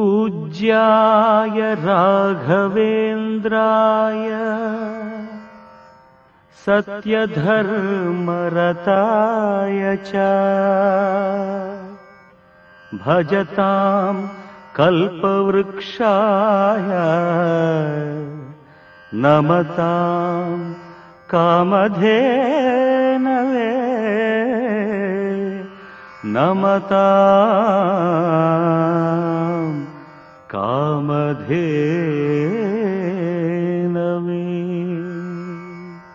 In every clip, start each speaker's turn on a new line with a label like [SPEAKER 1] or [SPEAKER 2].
[SPEAKER 1] पूज्याय राघवेन्द्राय सत्यधर्मरताय च भजताम् कल्पवृक्षाय नमताम् कामधेनवे नमताम् कामधेनवे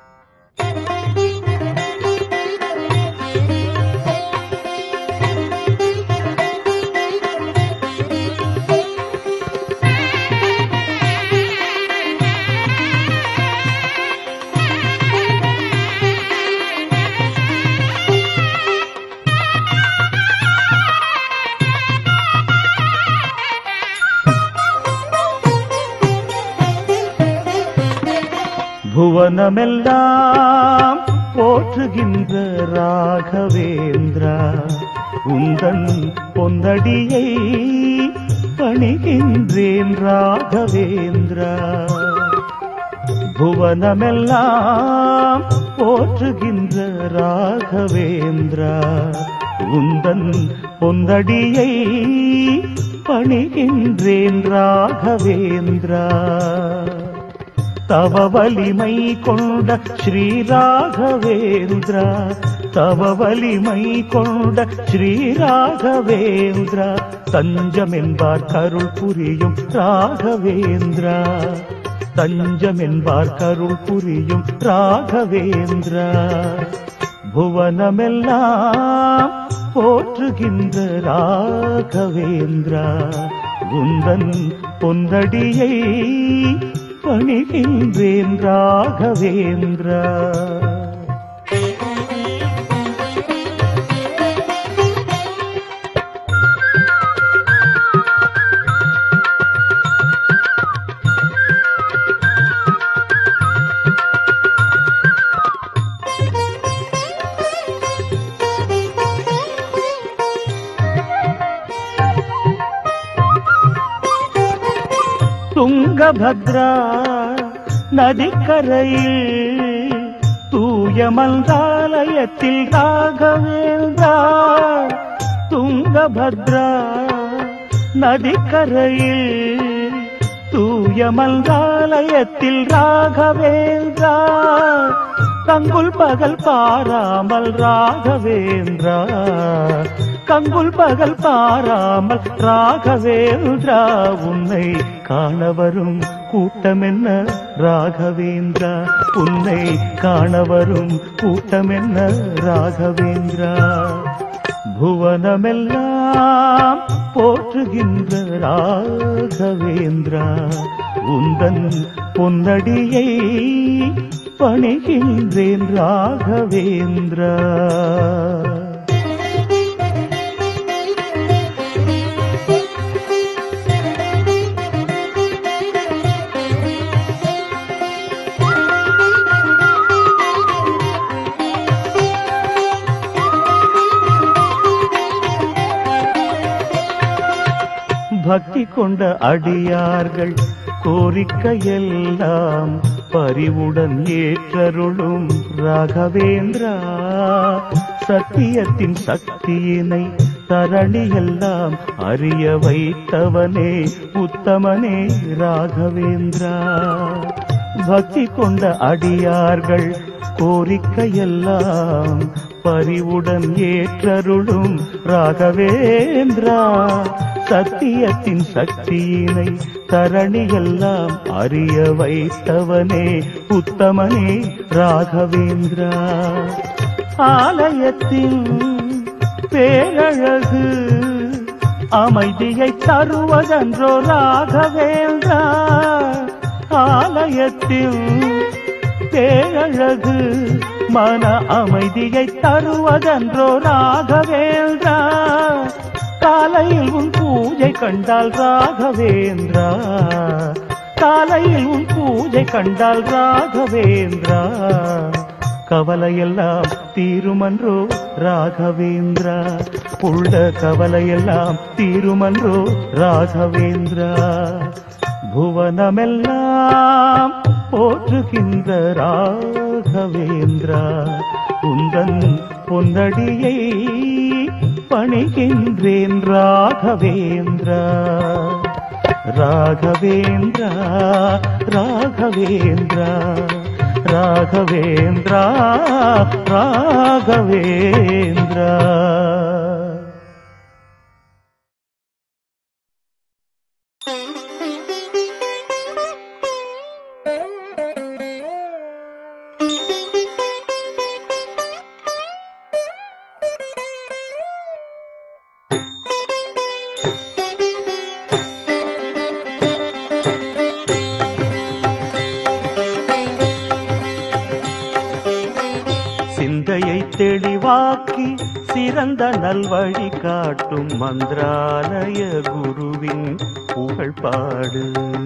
[SPEAKER 1] புவனமெல்லாம் போற்றுகின்ற ராகவேந்திரா உந்தன் பொந்தடியை பணிகின்றேன் ராகவேந்திரா புவனமெல்லாம் போற்றுகின்ற ராகவேந்திரா உந்தன் பொந்தடியை பணிகின்றேன் ராகவேந்திரா தவ வலிமை கொண்ட ஸ்ரீ ராகவேந்திரா தவ வலிமை கொண்ட ஸ்ரீ ராகவேந்திரா தஞ்சம் என்பார் கருள் புரியும் ராகவேந்திரா தஞ்சம் என்பார் கருள் புரியும் ராகவேந்திரா புவனமெல்லாம் போற்றுகின்ற ராகவேந்திரா உந்தன் பொந்தடியை பணிகின்றேன் ராகவேந்திரா துங்கபத்ரா நதிக்கரையில் தூய மந்தாலயத்தில் ராகவேந்தா துங்கபத்ரா நதிக்கரையில் தூய மந்தாலயத்தில் ராகவேந்தா கங்குல் பகல் பாராமல் ராகவேந்திரா கங்குல் பகல் பாராமல் ராகவேந்திரா உன்னை காண வரும் கூட்டம் என்ன ராகவேந்திரா உன்னை காண வரும் கூட்டம் என்ன ராகவேந்திரா புவனமெல்லாம் போற்றுகின்ற ராகவேந்திரா உந்தன் பொன்னடியை பணிகின்றேன் ராகவேந்திரா பக்தி கொண்ட அடியார்கள் கோரிக்கையெல்லாம் பரிவுடன் ஏற்றருளும் ராகவேந்திரா சத்தியத்தின் சக்தியினை தரணியெல்லாம் அறிய வைத்தவனே உத்தமனே ராகவேந்திரா பக்தி கொண்ட அடியார்கள் கோரிக்கையெல்லாம் பரிவுடன் ஏற்றருளும் ராகவேந்திரா சத்தியத்தின் சக்தியினை தரணியெல்லாம் அறிய வைத்தவனே உத்தமனே ராகவேந்திரா ஆலயத்தின் பேரழகு அமைதியை தருவதன்றோ ராகவேந்திரா ஆலயத்தில் பேரழகு மன அமைதியை தருவதன்றோ ராகவேந்திரா காலையில் உன் பூஜை கண்டால் ராகவேந்திரா காலையில் உன் பூஜை கண்டால் ராகவேந்திரா கவலையெல்லாம் தீருமன்றோ ராகவேந்திரா உள்ள கவலையெல்லாம் தீருமன்றோ ராகவேந்திரா புவனமெல்லாம் போற்றுகின்ற ராகவேந்திரா உந்தன் பொன்னடியை பணிகின்றேன் ராகவேந்திரா ராகவேந்திரா ராகவேந்திரா ராகவேந்திரா ராகவேந்திரா சிந்தையை தெளிவாக்கி சிறந்த நல்வழி காட்டும் மந்திராலய குருவின் புகழ் பாடு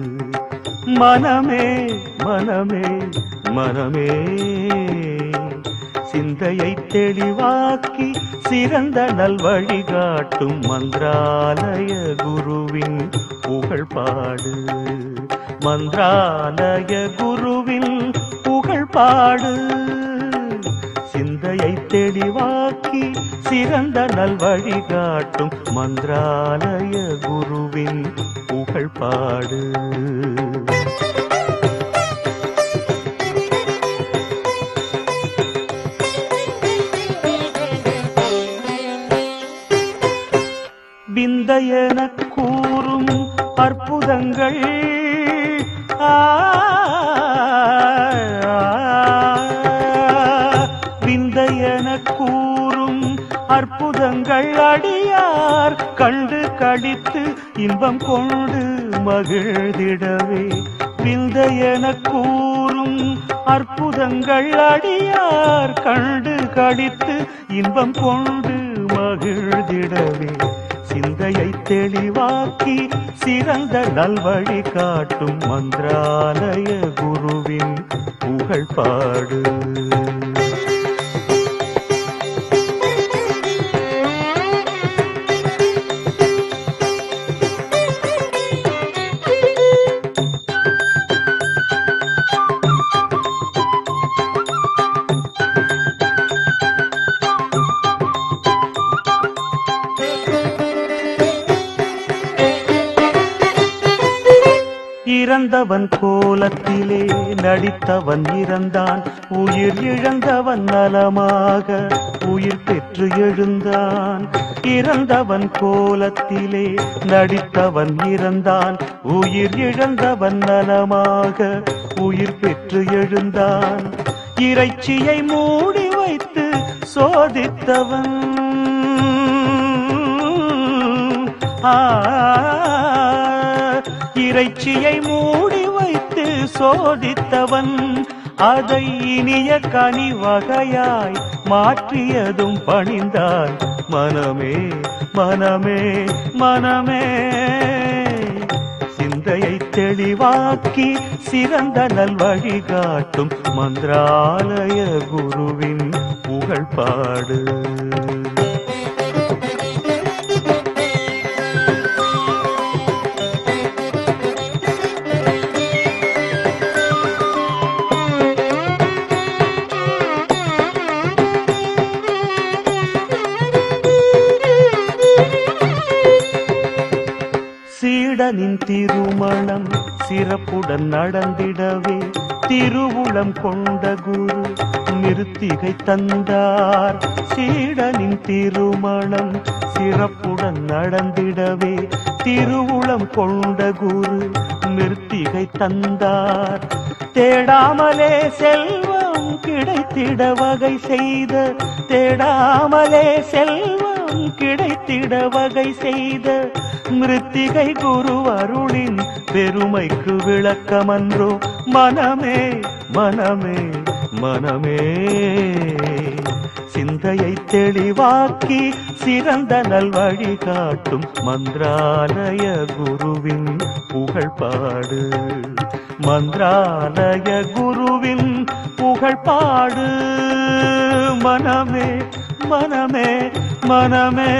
[SPEAKER 1] மனமே மனமே மனமே சிந்தையை தெளிவாக்கி சிறந்த நல்வழி காட்டும் மந்திராலய குருவின் புகழ் பாடு மந்திராலய குருவின் புகழ் பாடு சிந்தையை தெளிவாக்கி சிறந்த நல்வழி காட்டும் மந்திராலய குருவின் புகழ் பாடு விந்தையென கூறும் அற்புதங்கள் ஆ, விந்தையென கூறும் அற்புதங்கள் அடியார் கண்டு கடித்து இன்பம் கொண்டு மகிழ்ந்திடவே விந்தையென கூறும் அற்புதங்கள் அடியார் கண்டு கடித்து இன்பம் கொண்டு மகிழ்ந்திடவே சிந்தையை தெளிவாக்கி சிறந்த நல்வழி காட்டும் மந்திராலய குருவின் புகழ் பாடு இறந்தவன் கோலத்திலே நடித்தவன் இறந்தான் உயிர் இழந்தவன் நலமாக உயிர் பெற்று எழுந்தான் இறந்தவன் கோலத்திலே நடித்தவன் இறந்தான் உயிர் இழந்தவன் நலமாக உயிர் பெற்று எழுந்தான் இறைச்சியை மூடி வைத்து சோதித்தவன் ஆ இறைச்சியை மூடி வைத்து சோதித்தவன் அதை இனிய கனி வகையாய் மாற்றியதும் பணிந்தான் மனமே மனமே மனமே சிந்தையை தெளிவாக்கி சிறந்த நல்வழி காட்டும் மந்திராலய குருவின் புகழ் பாடு சீடனின் திருமணம் சிறப்புடன் நடந்திடவே திருவுளம் கொண்ட குரு நிறுத்திகை தந்தார் சீடனின் திருமணம் சிறப்புடன் நடந்திடவே திருவுளம் கொண்ட குரு நிறுத்திகை தந்தார் தேடாமலே செல்வம் கிடைத்திட வகை செய்த தேடாமலே செல்வம் கிடைத்திட வகை செய்த மிருத்திகை குரு அருளின் பெருமைக்கு விளக்கமன்றோ மனமே மனமே மனமே சிந்தையை தெளிவாக்கி சிறந்த நல்வழி காட்டும் மந்திராலய குருவின் புகழ் பாடு மந்திராலய குருவின் புகழ் பாடு மனமே மனமே மனமே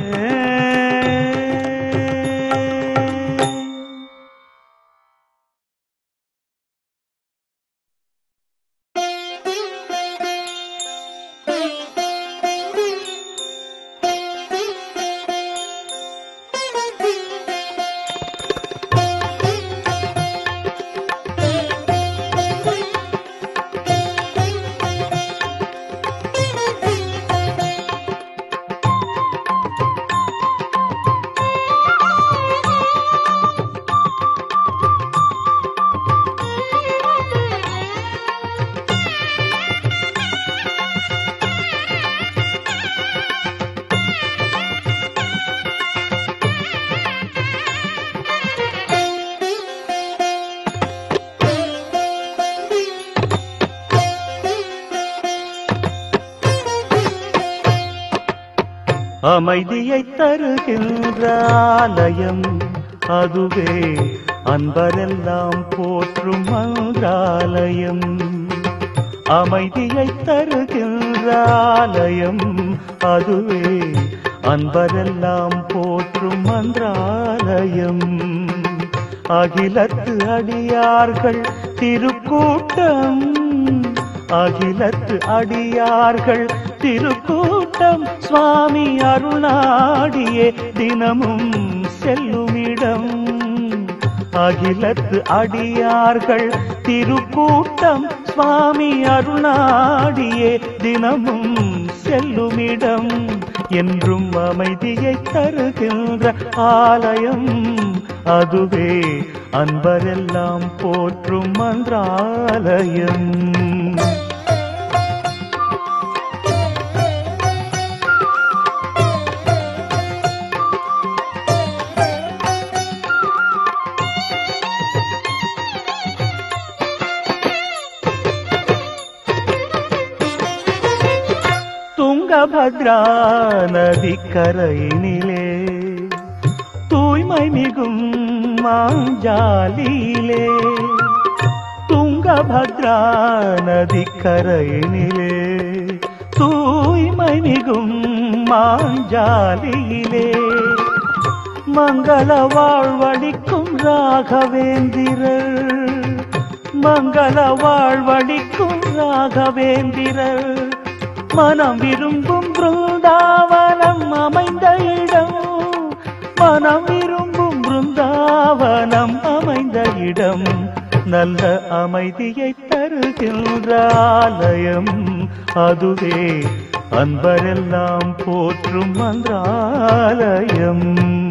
[SPEAKER 1] அமைதியை தருகின்ற ஆலயம் அதுவே அன்பரெல்லாம் போற்றும் மன்றாலயம் அமைதியை தருகின்ற ஆலயம் அதுவே அன்பரெல்லாம் போற்றும் மன்றாலயம் அகிலத்து அடியார்கள் திருக்கூட்டம் அகிலத்து அடியார்கள் திருக்கூட்டம் சுவாமி அருணாடியே தினமும் செல்லுமிடம் அகிலத்து அடியார்கள் திருக்கூட்டம் சுவாமி அருணாடியே தினமும் செல்லுமிடம் என்றும் அமைதியை தருகின்ற ஆலயம் அதுவே அன்பரெல்லாம் போற்றும் மன்றாலயம் துங்கபத்ரா நதிக்கரையினிலே தூய்மை மிகும் மாஞ்சாலியிலே துங்கபத்ரா நதிக்கரையினிலே தூய்மை மிகும் மாஞ்சாலியிலே மங்கள வாழ்வழிக்கும் ராகவேந்திரர் மங்கள வாழ்வழிக்கும் ராகவேந்திரர் மனம் விரும்பும் பிருந்தாவனம் அமைந்த இடம் மனம் விரும்பும் பிருந்தாவனம் அமைந்த இடம் நல்ல அமைதியை தருகின்ற ஆலயம் அதுவே அன்பரெல்லாம் போற்றும் மன்றாலயம்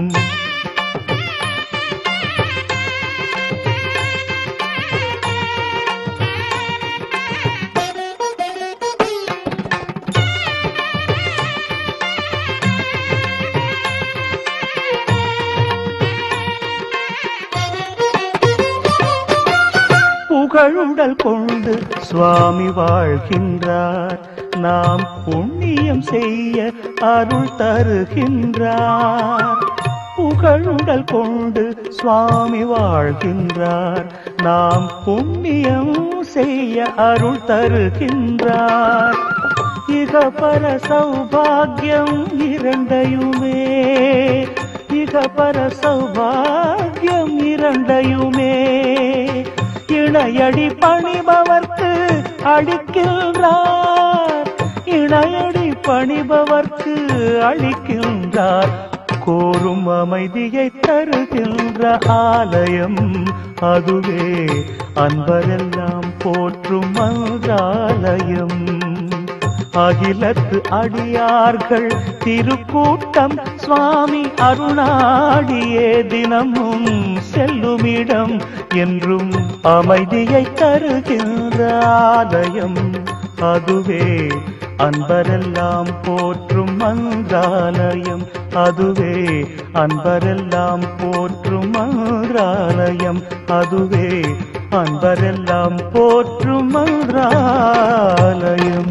[SPEAKER 1] புகழுடல் கொண்டு சுவாமி வாழ்கின்றார் நாம் புண்ணியம் செய்ய அருள் தருகின்றார் புகழுடல் கொண்டு சுவாமி வாழ்கின்றார் நாம் புண்ணியம் செய்ய அருள் தருகின்றார் இக பர சௌபாகியம் இரண்டையுமே இக பர சௌபாகியம் இரண்டையுமே இணையடி பணிபவர்க்கு அளிக்கின்றார் இணையடி பணிபவர்க்கு அளிக்கின்றார் கோரும் அமைதியை தருகின்ற ஆலயம் அதுவே அன்பரெல்லாம் போற்றும் மன்றாலயம் அகிலத்து அடியார்கள் திருக்கூட்டம் சுவாமி அருணாடியே தினமும் செல்லுமிடம் என்றும் அமைதியை தருகின்ற ஆலயம் அதுவே அன்பரெல்லாம் போற்றும் மன்றாலயம் அதுவே அன்பரெல்லாம் போற்றும் மன்றாலயம் அதுவே அன்பரெல்லாம் போற்றும் மன்றாலயம்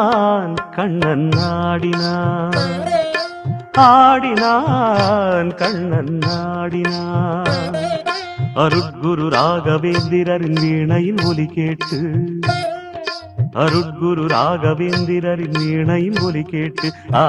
[SPEAKER 1] ஆடினான் கண்ணன் ஆடினான் ஆடினான் கண்ணன் ஆடினான் அருட்குரு ராகவேந்திரரின் வீணையின் ஒலி கேட்டு அருட்குரு ராகவேந்திரரின் வீணையின் ஒலி கேட்டு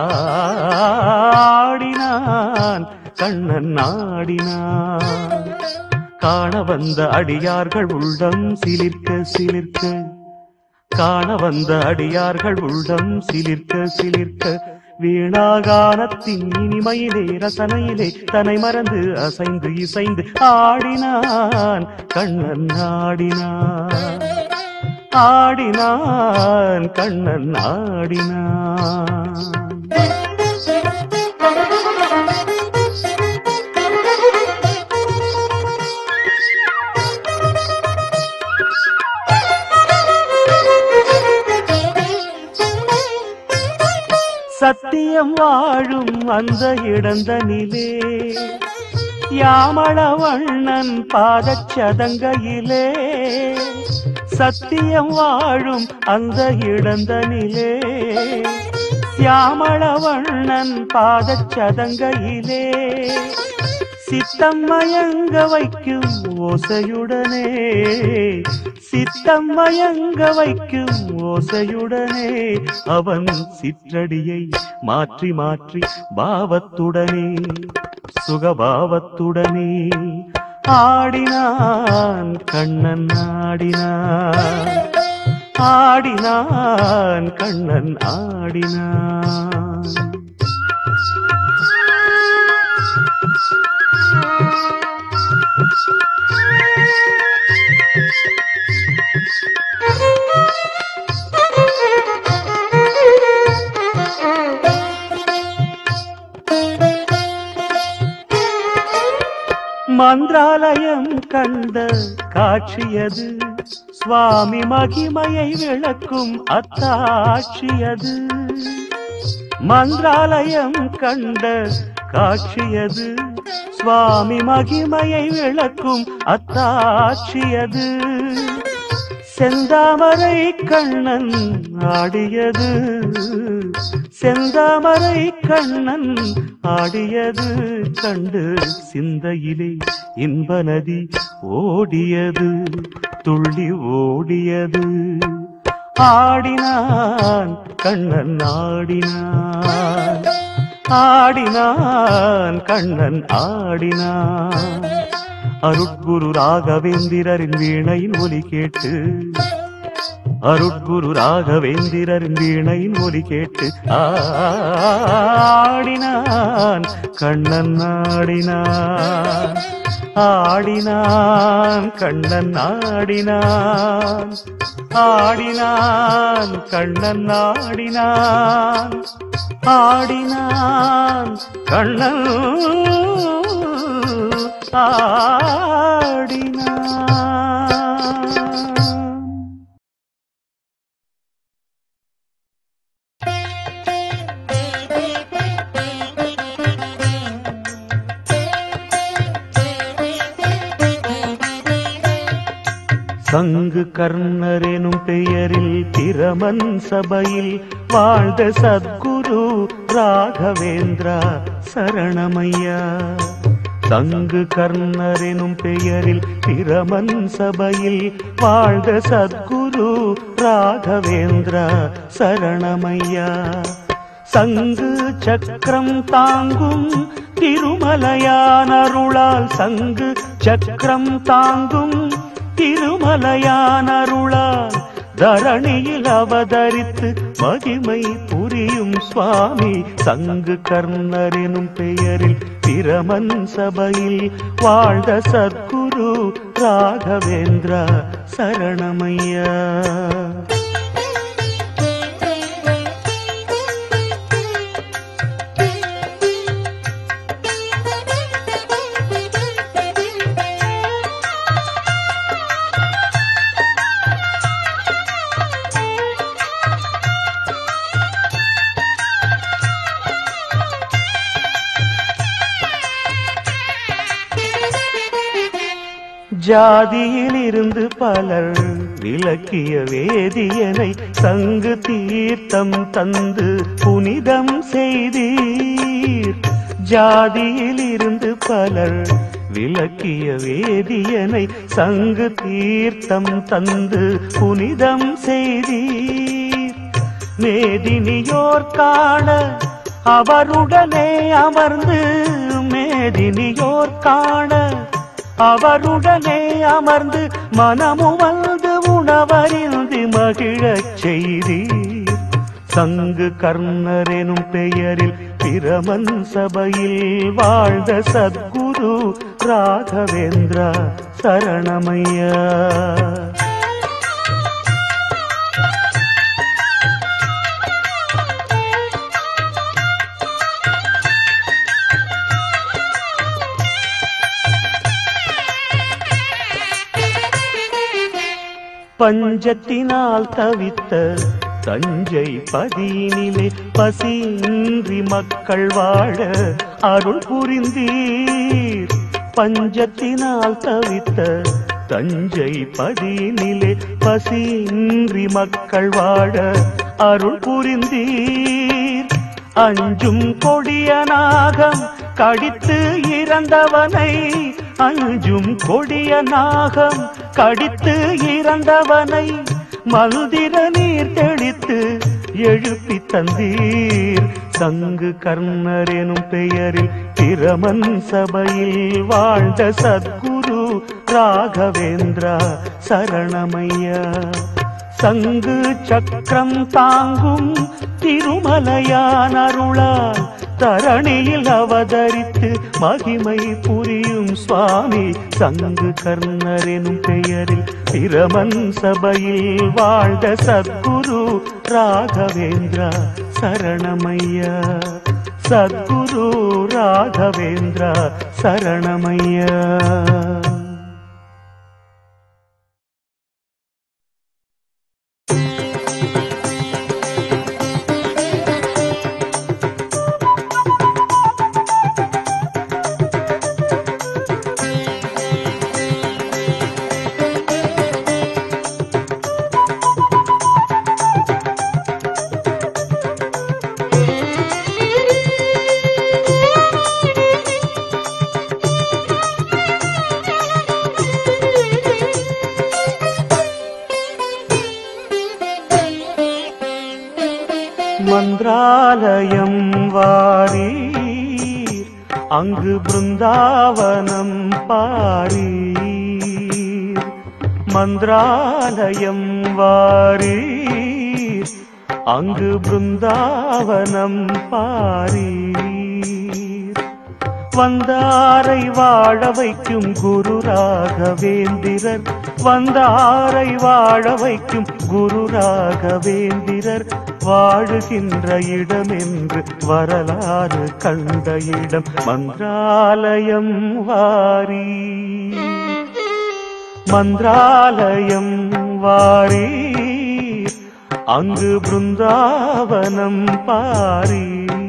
[SPEAKER 1] ஆடினான் கண்ணன் ஆடினான் காண வந்த அடியார்கள் உள்ளம் சிலிர்க்க சிலிர்க்க காண வந்த அடியார்கள் உள்ளம் சிலிர்க்க சிலிர்க்க வீணாகானத்தின் இனிமையிலே ரசனையிலே தன்னை மறந்து அசைந்து இசைந்து ஆடினான் கண்ணன் ஆடினான் ஆடினான் கண்ணன் ஆடினான் சத்தியம் வாழும் அந்த இடந்தனிலே யாமளவண்ணன் பாதச்சதங்கையிலே சத்தியம் வாழும் அந்த இடந்தனிலே சியாமளவண்ணன் பாதச்சதங்கையிலே சித்தம் மயங்க வைக்கும் ஓசையுடனே சித்தம் மயங்க வைக்கும் ஓசையுடனே அவன் சிற்றடியை மாற்றி மாற்றி பாவத்துடனே சுகபாவத்துடனே ஆடினான் கண்ணன் ஆடினான் ஆடினான் கண்ணன் ஆடினான் மந்திராலயம் கண்ட காட்சியது சுவாமி மகிமையை விளக்கும் அத்தாட்சியது மந்திராலயம் கண்ட காட்சியது சுவாமி மகிமையை விளக்கும் அத்தாட்சியது செந்தாமரை கண்ணன் ஆடியது செந்தாமரை கண்ணன் ஆடியது கண்டு சிந்தையிலே இன்ப நதி ஓடியது துள்ளி ஓடியது ஆடினான் கண்ணன் ஆடினான் ஆடினான் கண்ணன் ஆடினான் அருட்குரு ராகவேந்திரரின் வீணையின் ஒலி கேட்டு அருட்குரு ராகவேந்திரரின் வீணையின் ஒலி கேட்டு ஆடினான் கண்ணன் ஆடினான் ஆடினான் கண்ணன் ஆடினான் ஆடினான் கண்ணன் ஆடினான் ஆடினான் கண்ணன் ஆடினான் சங்கு கர்ணர் எனும் பெயரில் பிரமன் சபையில் வாழ்ந்த சத்குரு ராகவேந்திரா சரணமையா சங்கு கர்ணர் எனும் பெயரில் பிரமன் சபையில் வாழ்ந்த சத்குரு ராகவேந்திரா சரணமையா சங்கு சக்கரம் தாங்கும் திருமலையான் அருளால் சங்கு சக்கரம் தாங்கும் திருமலையான் அருளால் தரணியில் அவதரித்து மகிமை புரியும் சுவாமி சங்கு கர்ணர் எனும் பெயரில் பிரமன் சபையில் வாழ்ந்த சத்குரு ராகவேந்திரா சரணமையா ஜாதியில் இருந்து பலர் விளக்கிய வேதியனை சங்கு தீர்த்தம் தந்து புனிதம் செய்தீர் ஜாதியில் இருந்து பலர் விளக்கிய வேதியனை சங்கு தீர்த்தம் தந்து புனிதம் செய்தீர் மேதினியோர் காண அவருடனே அமர்ந்து மேதினியோர் காண அவருடனே அமர்ந்து மனமுமல்து உணவறிந்து மகிழச் செய்தீர் சங்கு கர்ணர் எனும் பெயரில் பிரமன் சபையில் வாழ்ந்த சத்குரு ராகவேந்திரா சரணமையா பஞ்சத்தினால் தவித்த தஞ்சை பதியினிலே பசியின்றி மக்கள் வாழ அருள் புரிந்தீர் பஞ்சத்தினால் தவித்த தஞ்சை பதியினிலே பசியின்றி மக்கள் வாழ அருள் புரிந்தீர் அஞ்சும் கொடிய நாகம் கடித்து இறந்தவனை அஞ்சும் கொடிய நாகம் கடித்து இறந்தவனை மல்திர நீர் தெளித்து எழுப்பி தந்தீர் சங்கு கர்ணர் எனும் பெயரில் பிரமன் சபையில் வாழ்ந்த சத்குரு ராகவேந்திரா சரணமையா சங்கு சக்கரம் தாங்கும் திருமலையான் அருளால் தரணியில் அவதரித்து மகிமை புரியும் சுவாமி சங்கு கர்ணர் எனும் பெயரில் பிரமன் சபையில் வாழ்ந்த சத்குரு ராகவேந்திரா சரணமையா சத்குரு ராகவேந்திரா சரணமையா மந்திராலயம் வாரீர் அங்கு பிருந்தாவனம் பாரீர் மந்திராலயம் வாரீர் அங்கு பிருந்தாவனம் பாரீர் வந்தாரை வாழ வைக்கும் குரு ராகவேந்திரர் வந்தாரை வாழ வைக்கும் குரு ராகவேந்திரர் வாழுகின்ற இடம் என்று வரலாறு கண்ட இடம் மந்திராலயம் வாரி மந்திராலயம் வாரி அங்கு பிருந்தாவனம் பாரி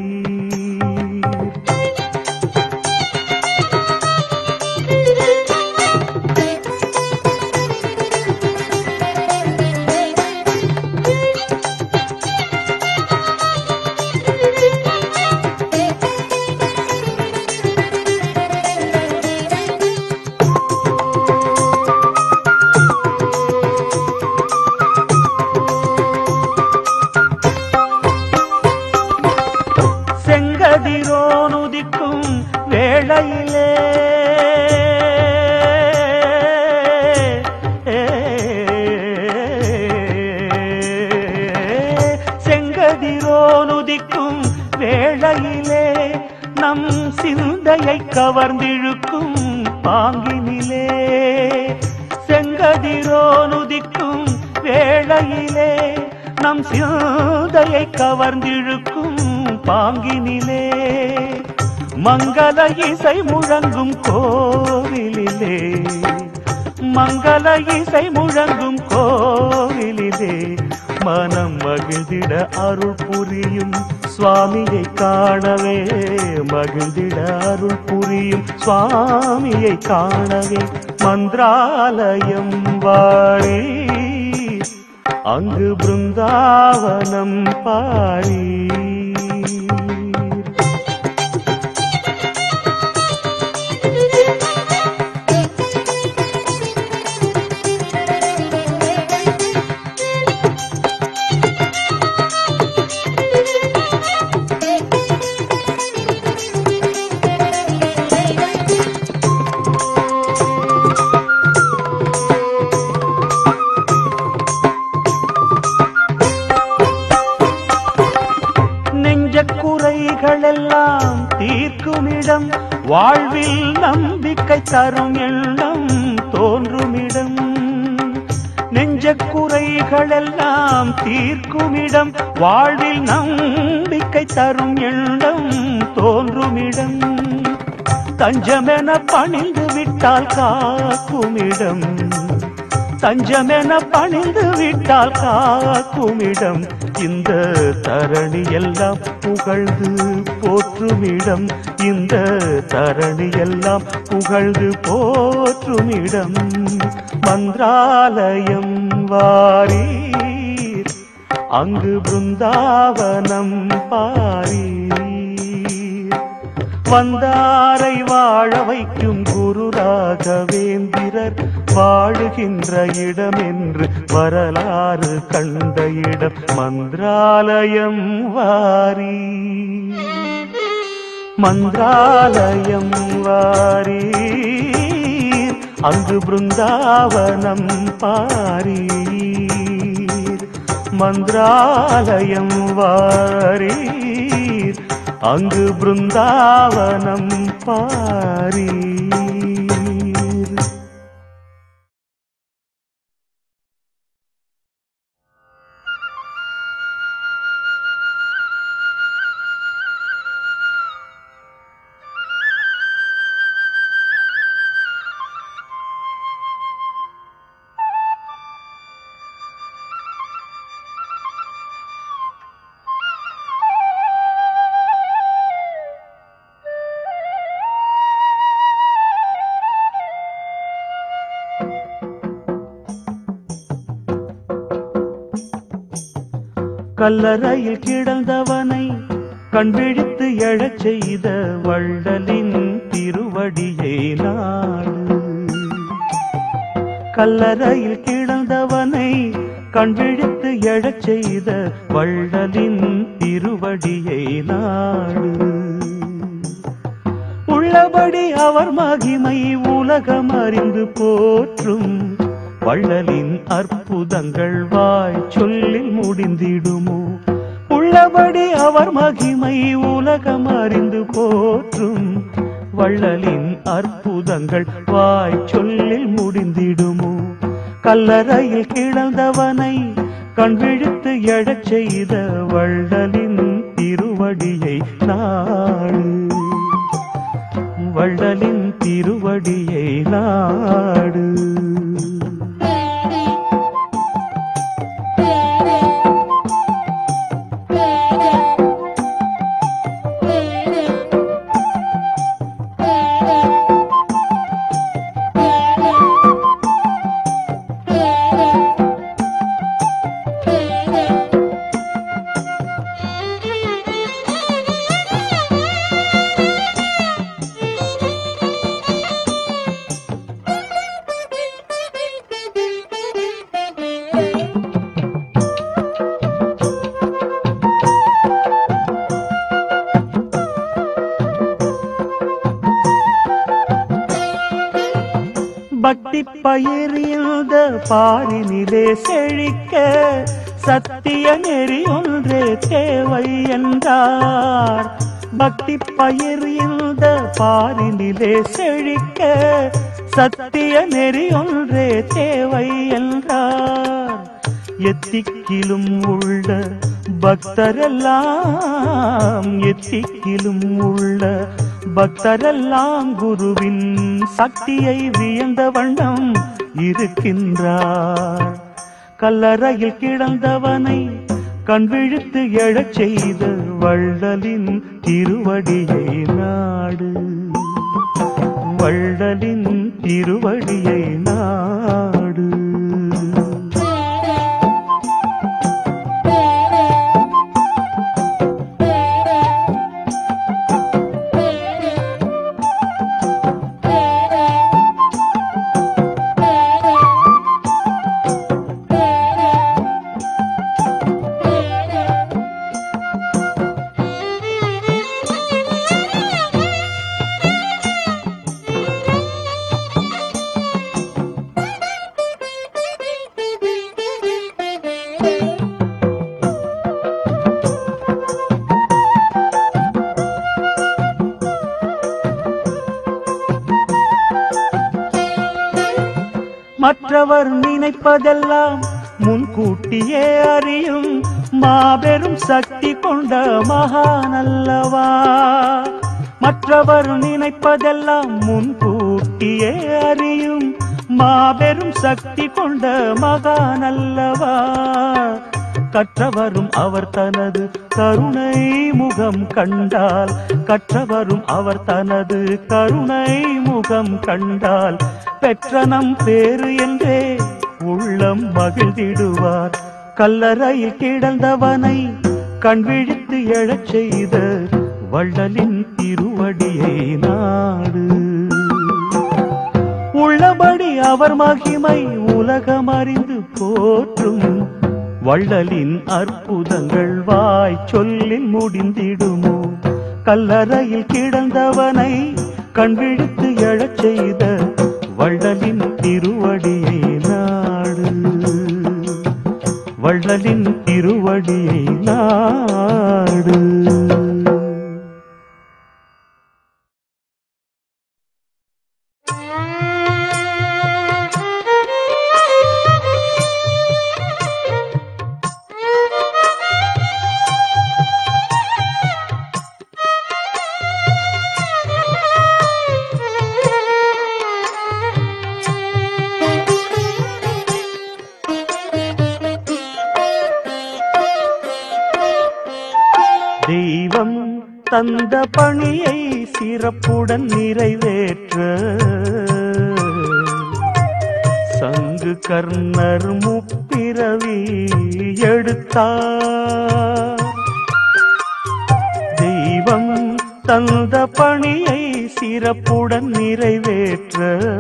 [SPEAKER 1] செங்கதிரோனுதிக்கும் வேளையிலே செங்கதிரோனுதிக்கும் வேளையிலே நம் சிந்தையை கவர்ந்திழுக்கும் பாங்கினிலே செங்கதிரோனுதிக்கும் வேளையிலே நம் சிந்தையை கவர்ந்திழுக்கும் பாங்கினிலே மங்கள இசை முழங்கும் கோவிலிலே மங்கள இசை முழங்கும் கோவிலிலே மனம் மகிழ்ந்திட அருள் புரியும் சுவாமியை காணவே மகிழ்ந்திட அருள் புரியும் சுவாமியை காணவே மந்திராலயம் வாரி அங்கு பிருந்தாவனம் பாரி நெஞ்ச குறைகளெல்லாம் தீர்க்குமிடம் வாழ்வில் நம்பிக்கை தரும் எண்ணம் தோன்றுமிடம் நெஞ்ச குறைகளெல்லாம் தீர்க்குமிடம் வாழ்வில் நம்பிக்கை தரும் எண்ணம் தோன்றுமிடம் தஞ்சமென பணிந்து விட்டால் காக்குமிடம் தஞ்சமென பணிந்து விட்டால் காக்குமிடம் இந்த தரணி எல்லாம் புகழ்ந்து போற்றுமிடம் இந்த தரணி எல்லாம் புகழ்ந்து போற்றுமிடம் மந்திராலயம் வாரீர் அங்கு பிருந்தாவனம் பாரீர் வந்தாரை வாழ வைக்கும் குரு ராகவேந்திரர் வாழுகின்ற இடம் என்று வரலாறு கண்ட இடம் மந்திராலயம் வாரி மந்திராலயம் வாரி அங்கு பிருந்தாவனம் பாரீர் மந்திராலயம் வாரீர் அங்கு பிருந்தாவனம் பாரீர் கல்லறையில் கிடந்தவனை கண்விழித்து எழச் செய்த வள்ளலின் திருவடியை நாடு கல்லறையில் கிடந்தவனை கண்விழித்து எழச் செய்த வள்ளலின் திருவடியை நாடு உள்ளபடி அவர் மகிமை உலகம் அறிந்து போற்றும் வள்ளலின் அற்புதங்கள் வாய் சொல்லில் முடிந்திடுமோ உள்ளபடி அவர் மகிமை உலகம் அறிந்து போற்றும் வள்ளலின் அற்புதங்கள் வாய் சொல்லில் முடிந்திடுமோ கல்லறையில் கிடந்தவனை கண்விழித்து எழச் செய்த வள்ளலின் திருவடியை நாடு வள்ளலின் திருவடியை நாடு பக்தி பயிரிந்த பாரினிலே செழிக்க சத்திய நெறி ஒன்றே தேவை என்றார் பக்தி பயிரிந்த பாரினிலே செழிக்க சத்திய நெறி ஒன்றே தேவை என்றார் எத்திக்கிலும் உள்ள பக்தரெல்லாம் எத்திக்கிலும் உள்ள பக்தரெல்லாம் குருவின் சக்தியை வியந்த வண்ணம் இருக்கின்றார் கல்லறையில் கிடந்தவனை கண்விழித்து எழச் செய்த வள்ளலின் திருவடியை நாடு வள்ளலின் திருவடியை நாடு மற்றவர் நினைப்பதெல்லாம் முன்கூட்டியே அறியும் மாபெரும் சக்தி கொண்ட மகானல்லவா மற்றவர் நினைப்பதெல்லாம் முன்கூட்டியே அறியும் மாபெரும் சக்தி கொண்ட மகானல்லவா கற்றவரும் அவர் தனது கருணை முகம் கண்டால் கற்றவரும் அவர் தனது கருணை முகம் கண்டால் பெற்ற நம் பேரு என்றே உள்ளம் மகிழ்ந்திடுவார் கல்லறையில் கிடந்தவனை கண் விழித்து எழச் செய்த வள்ளலின் திருவடியை நாடு உள்ளபடி அவர் மகிமை உலகம் அறிந்து போற்றும் வள்ளலின் அற்புதங்கள் வாய் சொல்லில் முடிந்திடுமோ கல்லறையில் கிடந்தவனை கண் விழித்து எழச் செய்த வள்ளலின் திருவடியை நாடு வள்ளலின் திருவடியை நாடு தெய்வம் தந்த பணியை சிறப்புடன் நிறைவேற்ற சங்கு கர்ணர் முப்பிறவி எடுத்தார் தெய்வம் தந்த பணியை சிறப்புடன் நிறைவேற்ற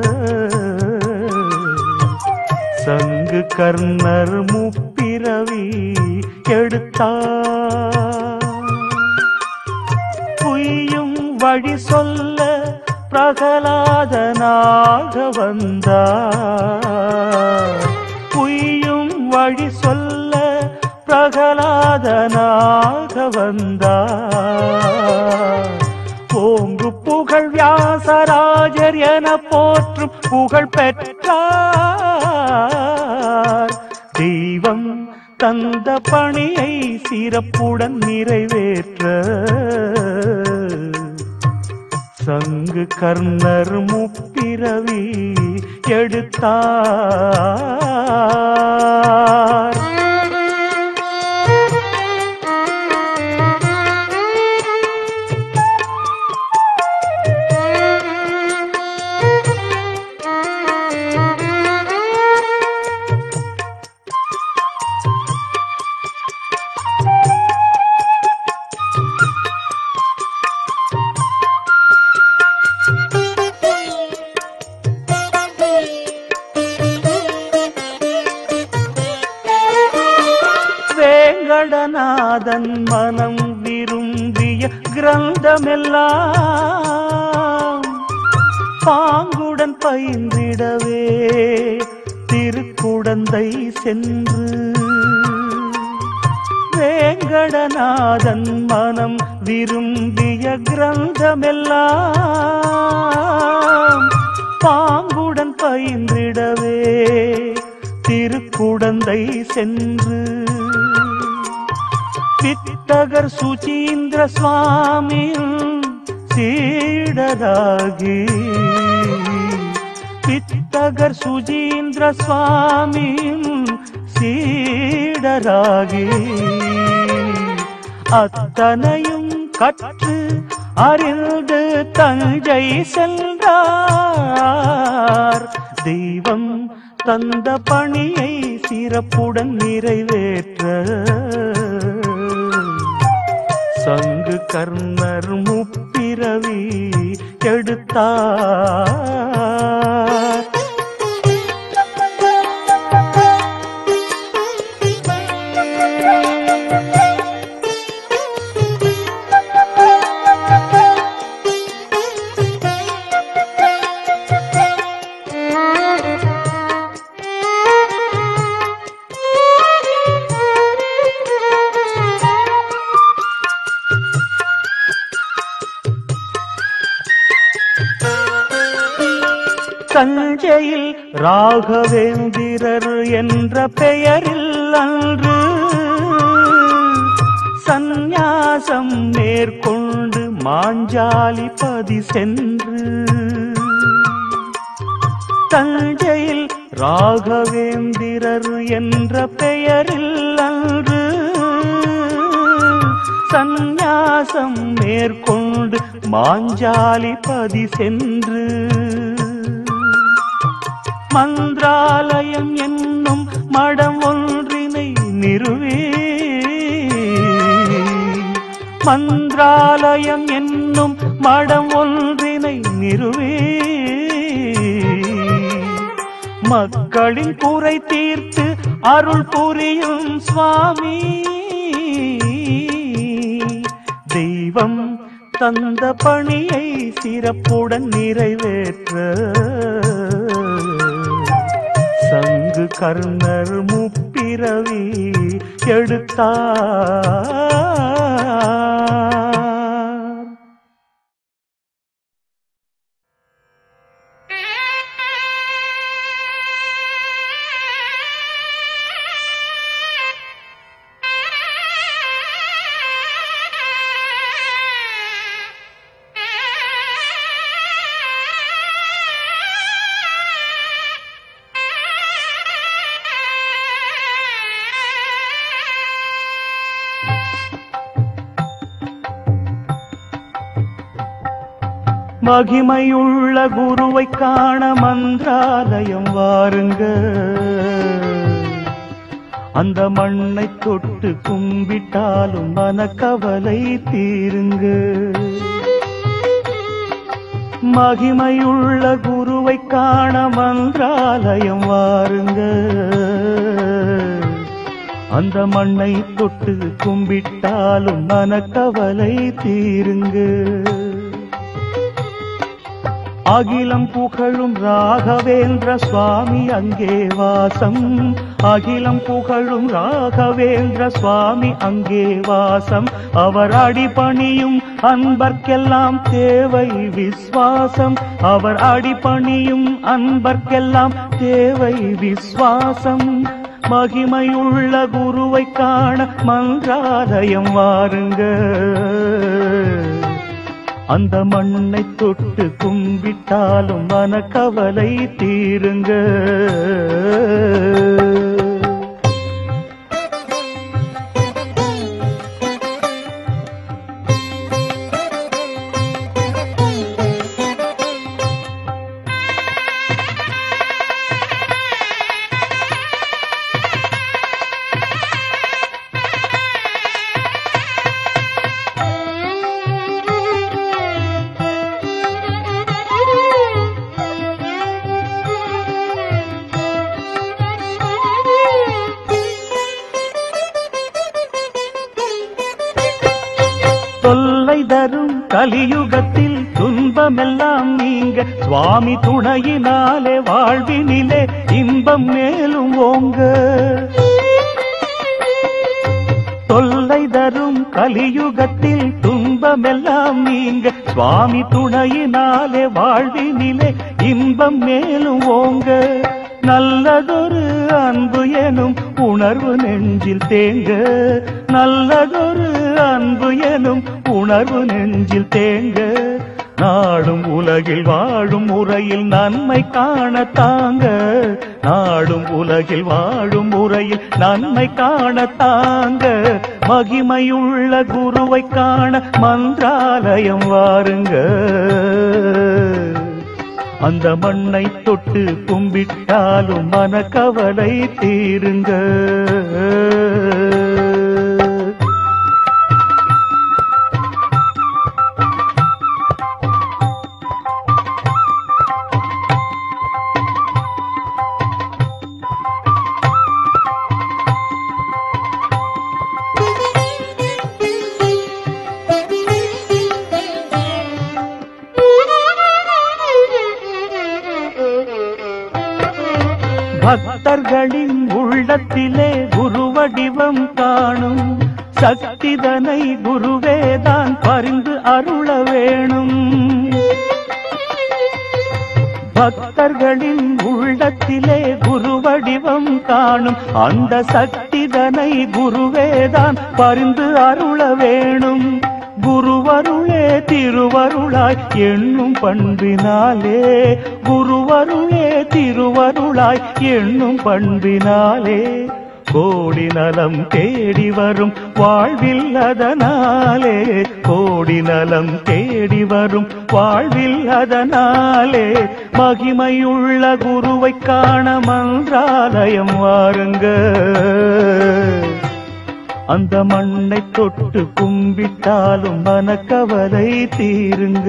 [SPEAKER 1] சங்கு கர்ணர் முப்பிறவி எடுத்தார் பொய்யும் வழி சொல்ல பிரகலாதனாக வந்தார் பொய்யும் வழி சொல்ல பிரகலாதனாக வந்தார் ஓங்கு புகழ் வியாசராஜர் என போற்றும் புகழ் பெற்றார் தெய்வம் தந்த பணியை சிறப்புடன் நிறைவேற்ற சங்கு கர்ணர் முப்பிறவி எடுத்தார் வேங்கடநாதன் மனம் விரும்பிய கிரந்தமெல்லாம் பாங்குடன் பயின்றிடவே திருக்குடந்தை சென்று வேங்கடநாதன் மனம் விரும்பிய கிரந்தமெல்லாம் பாங்குடன் பயின்றிடவே திருக்குடந்தை சென்று வித்தகர் சுசீந்திர சுவாமியும் சீடராகி வித்தகர் சுஜீந்திர சுவாமியும் சீடராகி அத்தனையும் கற்று அறிந்து தஞ்சை சென்றார் தெய்வம் தந்த பணியை சிறப்புடன் நிறைவேற்ற சங்கு கர்ணர் முப்பிரவி எடுத்தார் தஞ்சையில் ராகவேந்திரர் என்ற பெயரில் அன்று சந்நியாசம் மேற்கொண்டு மாஞ்சாலிபதி சென்று தஞ்சையில் ராகவேந்திரர் என்ற பெயரில் அன்று சந்நியாசம் மேற்கொண்டு மாஞ்சாலிபதி சென்று மந்திராலயம் என்னும் மடம் ஒன்றினை நிறுவே மந்திராலயம் என்னும் மடம் ஒன்றினை நிறுவே மக்களின் குறை தீர்த்து அருள் புரியும் சுவாமி தெய்வம் தந்த பணியை சிறப்புடன் நிறைவேற்ற சங்கு கர்ணர் முப்பிரவி எடுத்தார் மகிமையுள்ள குருவை காண மந்திராலயம் வாருங்க அந்த மண்ணை தொட்டு கும்பிட்டாலும் மனக்கவலை தீருங்க மகிமையுள்ள குருவை காண மந்திராலயம் வாருங்க அந்த மண்ணை தொட்டு கும்பிட்டாலும் மனக்கவலை தீருங்க அகிலம் புகழும் ராகவேந்திர சுவாமி அங்கே வாசம் அகிலம் புகழும் ராகவேந்திர சுவாமி அங்கே வாசம் அவர் அடிபணியும் அன்பர்க்கெல்லாம் தேவை விஸ்வாசம் அவர் அடிபணியும் அன்பர்க்கெல்லாம் தேவை விஸ்வாசம் மகிமையுள்ள குருவை காண மந்திராலயம் வாருங்க அந்த மண்ணை தொட்டு கும்பிட்டாலும் மனக்கவலை தீருங்க தொல்லை தரும் கலியுகத்தில் துன்பமெல்லாம் நீங்க சுவாமி துணையினாலே வாழ்வினிலே இன்பம் மேலும் ஓங்க தொல்லை தரும் கலியுகத்தில் துன்பமெல்லாம் நீங்க சுவாமி துணையினாலே வாழ்வினிலே இன்பம் மேலும் ஓங்க நல்லதொரு அன்பு எனும் உணர்வு நெஞ்சில் தேங்க நல்லதொரு அன்பு எனும் உணர்வு நெஞ்சில் தேங்க நாடும் உலகில் வாழும் முறையில் நன்மை காண தாங்க நாடும் உலகில் வாழும் முறையில் நன்மை காண தாங்க மகிமையுள்ள குருவை காண மந்திராலயம் வாருங்க அந்த மண்ணை தொட்டு கும்பிட்டாலும் மனக்கவலை தீருங்க பக்தர்களின் உள்ளத்திலே குருவடிவம் காணும் சக்திதனை குருவேதான் பரிந்து அருள வேணும் பக்தர்களின் உள்ளத்திலே குருவடிவம் காணும் அந்த சக்திதனை குருவேதான் பரிந்து அருள வேணும் குருவருளே திருவருளாய் எண்ணும் பண்பினாலே குருவருளே திருவருளாய் எண்ணும் பண்பினாலே கோடி நலம் தேடி வரும் வாழ்வில் அதனாலே கோடி நலம் தேடி வரும் வாழ்வில் அதனாலே மகிமையுள்ள குருவை காண மன்றாலயம் வாருங்க அந்த மண்ணை தொட்டு கும்பிட்டாலும் மனக்கவலை தீருங்க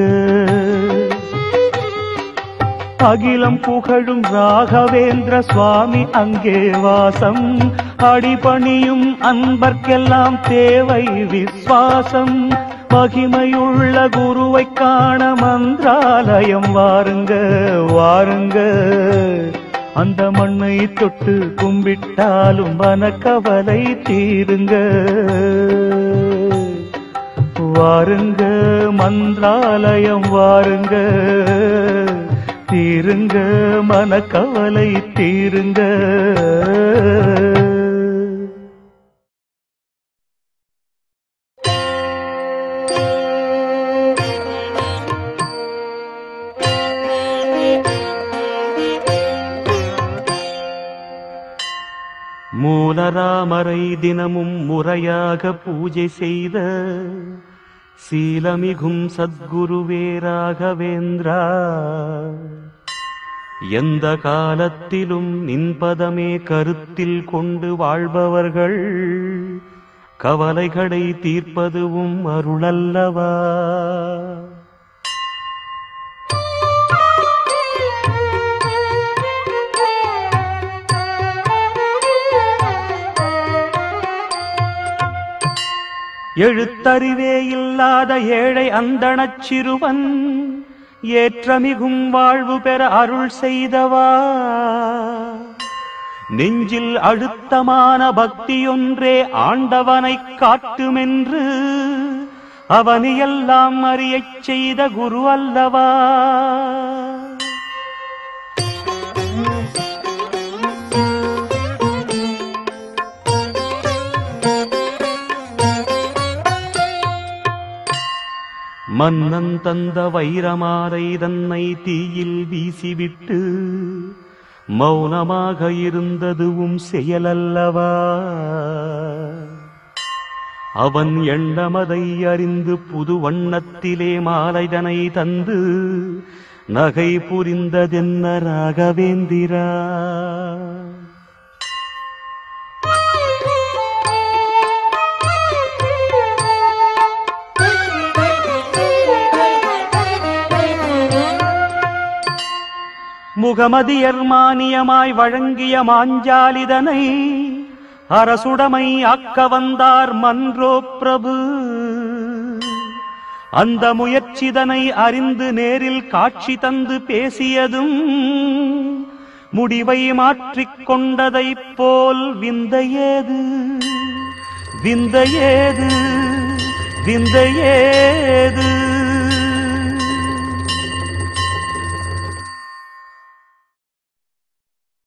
[SPEAKER 1] அகிலம் புகழும் ராகவேந்திர சுவாமி அங்கே வாசம் அடிபணியும் அன்பர்க்கெல்லாம் தேவை விஸ்வாசம் மகிமையுள்ள குருவை காண மந்திராலயம் வாருங்க வாருங்க அந்த மண்ணை தொட்டு கும்பிட்டாலும் மனக்கவலை தீருங்க வாருங்க மந்திராலயம் வாருங்க தீருங்க மனக்கவலை தீருங்க மூலராமரை தினமும் முறையாக பூஜை செய்த சீலமிகும் சத்குருவே ராகவேந்திரா எந்த காலத்திலும் நின்பதமே கருத்தில் கொண்டு வாழ்பவர்கள் கவலைகளை தீர்ப்பதுவும் அருளல்லவா எழுத்தறிவே இல்லாத ஏழை அந்தணச் சிறுவன் ஏற்றமிகும் வாழ்வு பெற அருள் செய்தவா நெஞ்சில் அழுத்தமான பக்தியொன்றே ஆண்டவனைக் காட்டுமென்று அவனையெல்லாம் அறியச் செய்த குரு அல்லவா மன்னன் தந்த வைரமாலை தன்னை தீயில் வீசிவிட்டு மௌனமாக இருந்ததுவும் செயலல்லவா அவன் எண்ணமதை அறிந்து புது வண்ணத்திலே மாலைதனை தந்து நகை புரிந்ததென்ன ராகவேந்திரா முகமதியர் மானியமாய் வழங்கிய மாஞ்சாலிதனை அரசுடைமை ஆக்க வந்தார் மன்றோ பிரபு அந்த முயற்சிதனை அறிந்து நேரில் காட்சி தந்து பேசியதும் முடிவை மாற்றிக் கொண்டதைப் போல் விந்தையேது விந்தையேது விந்தையேது